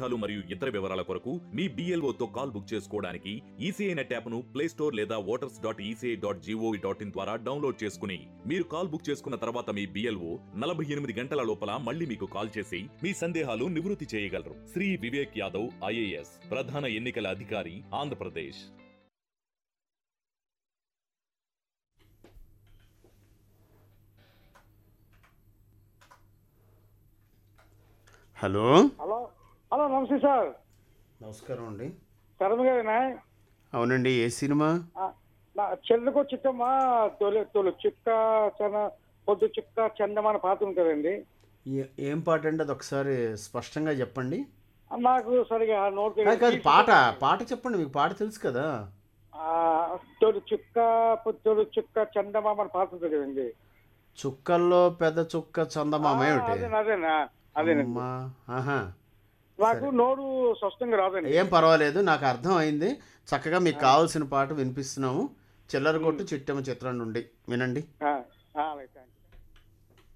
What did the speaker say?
సందేహాలు మరియు ఇతర వివరాల కొరకు మీ BLO తో కాల్ బుక్ చేసుకోవడానికి ఈసీఐ నెట్ యాప్ను ప్లే స్టోర్ లేదా voters dot ECI dot G O V dot in ద్వారా డౌన్లోడ్ చేసుకుని మీరు కాల్ బుక్ చేసుకున్న తర్వాత మీ బిఎల్ఓ నలభై ఎనిమిది గంటల లోపల మళ్ళీ మీకు కాల్ చేసి మీ సందేహాలు నివృత్తి చేయగలరు శ్రీ వివేక్ యాదవ్ ఐఏఎస్ ప్రధాన ఎన్నికల అధికారి ఆంధ్రప్రదేశ్ హలో హలో హలో నమస్తే సార్ నమస్కారం అండి శర్మ గారేనా అవునండి ఏ సినిమా ఆ, నా చెల్లుకో చిట్టమ్మ తొలి తొలి చుక్క చన పొద్దు చుక్క చందమాన పాత ఉంది కదండి ఏ- ఏం పాట అండి అది ఒకసారి స్పష్టంగా చెప్పండి ఆ, నాకు సరిగా నోట్ కాదు కాదు పాట పాట చెప్పండి మీకు పాట తెలుసు కదా తొలి చుక్క పొ- తొలి చుక్క చందమామ పాత ఉంది కదండి చుక్కల్లో పెద్ద చుక్క చందమామ ఆ, ఏమిటి అదేనా అదేనా అదేనండి అమ్మా, ఆహా నాకు నోరు స్పష్టంగా రాదండి ఏం పర్వాలేదు నాకు అర్థం అయింది చక్కగా మీకు కావాల్సిన పాట వినిపిస్తున్నాము చిల్లర కొట్టు చిట్టమ చిత్రం నుండి వినండి ఆ,